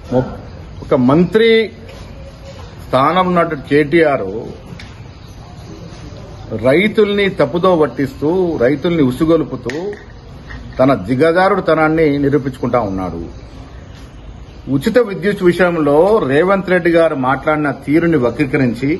మొ- ఒక మంత్రి స్థానం ఉన్నట్టు కేటీఆర్ రైతుల్ని తప్పుదో పట్టిస్తూ రైతుల్ని ఉసుగొలుపుతూ తన దిగజారుడు తనాన్ని నిరూపించుకుంటా ఉన్నాడు ఉచిత విద్యుత్ విషయంలో రేవంత్ రెడ్డి గారు మాట్లాడిన తీరుని వక్రీకరించి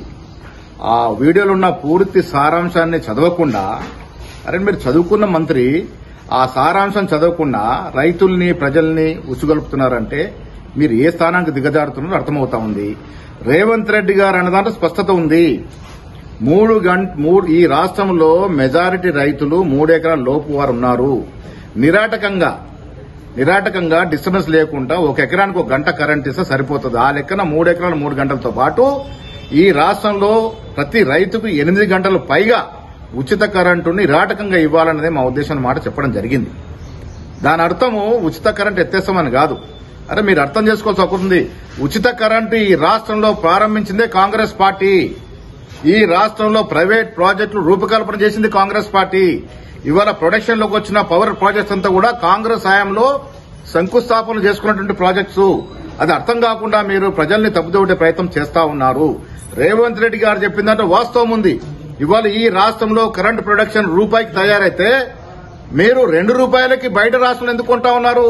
ఆ వీడియోలో ఉన్న పూర్తి సారాంశాన్ని చదవకుండా అరే మీరు చదువుకున్న మంత్రి ఆ సారాంశం చదవకుండా రైతుల్ని ప్రజల్ని ఉసుగొలుపుతున్నారంటే మీరు ఏ స్థానానికి దిగజారుతున్నారో అర్థమవుతా ఉంది రేవంత్ రెడ్డి గారు అన్న దాంట్లో స్పష్టత ఉంది మూడు గంట మూడు ఈ రాష్ట్రంలో మెజారిటీ రైతులు మూడెకరాల లోపు వారు ఉన్నారు నిరాటకంగా నిరాటకంగా డిస్టర్బెన్స్ లేకుండా ఒక ఎకరానికి ఒక గంట కరెంట్ ఇస్తే సరిపోతుంది ఆ లెక్కన మూడు ఎకరాలు మూడు గంటలతో పాటు ఈ రాష్ట్రంలో ప్రతి రైతుకు ఎనిమిది గంటలు పైగా ఉచిత కరెంటు నిరాటకంగా ఇవ్వాలన్నదే మా ఉద్దేశం మాట చెప్పడం జరిగింది దాని అర్థము ఉచిత కరెంట్ ఎత్తేస్తామని కాదు అరే మీరు అర్థం చేసుకోవాల్సి అవుతుంది ఉచిత కరెంటు ఈ రాష్ట్రంలో ప్రారంభించిందే కాంగ్రెస్ పార్టీ ఈ రాష్ట్రంలో ప్రైవేట్ ప్రాజెక్టులు రూపకల్పన చేసింది కాంగ్రెస్ పార్టీ ఇవాళ ప్రొడక్షన్ లోకి వచ్చిన పవర్ ప్రాజెక్ట్స్ అంతా కూడా కాంగ్రెస్ హయాంలో శంకుస్థాపన చేసుకున్నటువంటి ప్రాజెక్ట్స్ అది అర్థం కాకుండా మీరు ప్రజల్ని తప్పుదోడే ప్రయత్నం చేస్తా ఉన్నారు రేవంత్ రెడ్డి గారు చెప్పిందంటే వాస్తవం ఉంది ఇవాళ ఈ రాష్ట్రంలో కరెంట్ ప్రొడక్షన్ రూపాయికి తయారైతే మీరు రెండు రూపాయలకి బయట రాష్ట్రంలో ఎందుకు కొంటా ఉన్నారు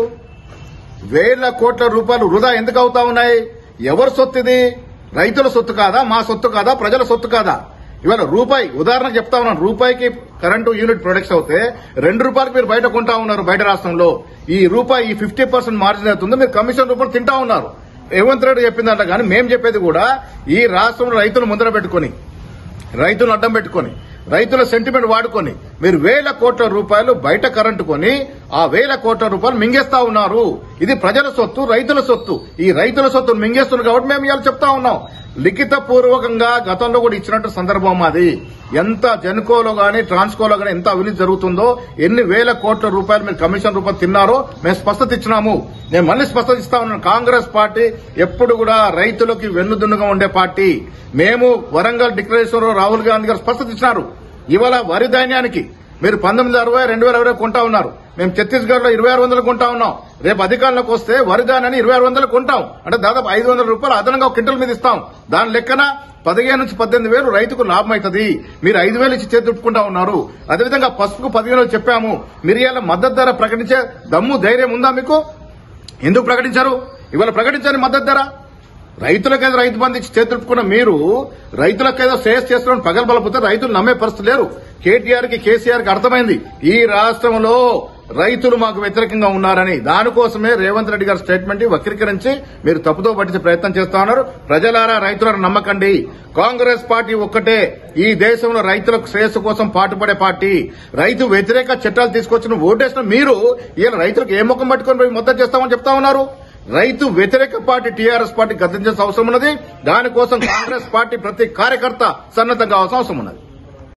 వేల కోట్ల రూపాయలు వృధా ఎందుకు అవుతా ఉన్నాయి ఎవరి సొత్తు ఇది రైతుల సొత్తు కాదా మా సొత్తు కాదా ప్రజల సొత్తు కాదా ఇవాళ రూపాయి ఉదాహరణకు చెప్తా ఉన్నాను రూపాయికి కరెంటు యూనిట్ ప్రొడక్ట్స్ అవుతే రెండు రూపాయలకి మీరు బయట కొంటా ఉన్నారు బయట రాష్ట్రంలో ఈ రూపాయి ఈ ఫిఫ్టీ పర్సెంట్ మార్జిన్ అవుతుందో మీరు కమిషన్ రూపాయలు తింటా ఉన్నారు రేవంత్ రెడ్డి చెప్పిందంట కానీ మేము చెప్పేది కూడా ఈ రాష్ట్రంలో రైతులు ముందర పెట్టుకుని రైతులను అడ్డం పెట్టుకొని రైతుల సెంటిమెంట్ వాడుకొని మీరు వేల కోట్ల రూపాయలు బయట కరెంటు కొని ఆ వేల కోట్ల రూపాయలు మింగేస్తా ఉన్నారు ఇది ప్రజల సొత్తు రైతుల సొత్తు ఈ రైతుల సొత్తును మింగేస్తున్నారు కాబట్టి మేము ఇవాళ చెప్తా ఉన్నాం లిఖిత పూర్వకంగా గతంలో కూడా ఇచ్చినట్టు సందర్భం అది ఎంత జెన్కోలో గానీ ట్రాన్స్కోలో గానీ ఎంత అవినీతి జరుగుతుందో ఎన్ని వేల కోట్ల రూపాయలు మీరు కమిషన్ రూపాయలు తిన్నారో మేము స్పష్టత ఇచ్చినాము నేను మళ్ళీ స్పష్టత ఇస్తా ఉన్నాను కాంగ్రెస్ పార్టీ ఎప్పుడు కూడా రైతులకి వెన్నుదున్నుగా ఉండే పార్టీ మేము వరంగల్ డిక్లరేషన్ లో రాహుల్ గాంధీ గారు స్పష్టత ఇచ్చినారు ఇవాళ వరి ధాన్యానికి మీరు పంతొమ్మిది అరవై రెండు వేల అరవై కొంటా ఉన్నారు మేము ఛత్తీస్గఢ్ లో ఇరవై ఆరు వందలు కొంటా ఉన్నాం రేపు అధికారంలోకి వస్తే వరి ధాన్యాన్ని ఇరవై ఆరు వందలు కొంటాం అంటే దాదాపు ఐదు వందల రూపాయలు అదనంగా ఒక క్వింటల్ మీద ఇస్తాం దాని లెక్కన పదిహేను నుంచి పద్దెనిమిది వేలు రైతుకు లాభం అవుతుంది మీరు ఐదు వేలు ఇచ్చి చేతుట్టుకుంటా ఉన్నారు అదేవిధంగా పసుపుకు పదివేలు చెప్పాము మీరు ఇలా మద్దతు ధర ప్రకటించే దమ్ము ధైర్యం ఉందా మీకు ఎందుకు ప్రకటించారు ఇవాళ ప్రకటించని మద్దతు ధర రైతులకేదో రైతు బంధు ఇచ్చి చేతుడుపుకున్న మీరు రైతులకేదో శ్రేయస్ చేస్తున్నారని పగలబలపోతే రైతులు నమ్మే పరిస్థితి లేరు కేటీఆర్ కి కేసీఆర్ కి అర్థమైంది ఈ రాష్ట్రంలో రైతులు మాకు వ్యతిరేకంగా ఉన్నారని దానికోసమే రేవంత్ రెడ్డి గారి స్టేట్మెంట్ వక్రీకరించి మీరు తప్పుతో పట్టించే ప్రయత్నం చేస్తా ఉన్నారు ప్రజలారా రైతులను నమ్మకండి కాంగ్రెస్ పార్టీ ఒక్కటే ఈ దేశంలో రైతులకు శ్రేయస్సు కోసం పాటుపడే పార్టీ రైతు వ్యతిరేక చట్టాలు తీసుకొచ్చిన ఓటేసిన మీరు ఈయన రైతులకు ఏ ముఖం పట్టుకొని పోయి మొత్తం చేస్తామని చెప్తా ఉన్నారు రైతు వ్యతిరేక పార్టీ టీఆర్ఎస్ పార్టీ గద్దించాల్సిన అవసరం ఉన్నది దానికోసం కాంగ్రెస్ పార్టీ ప్రతి కార్యకర్త సన్నద్ధం కావాల్సిన అవసరం ఉన్నది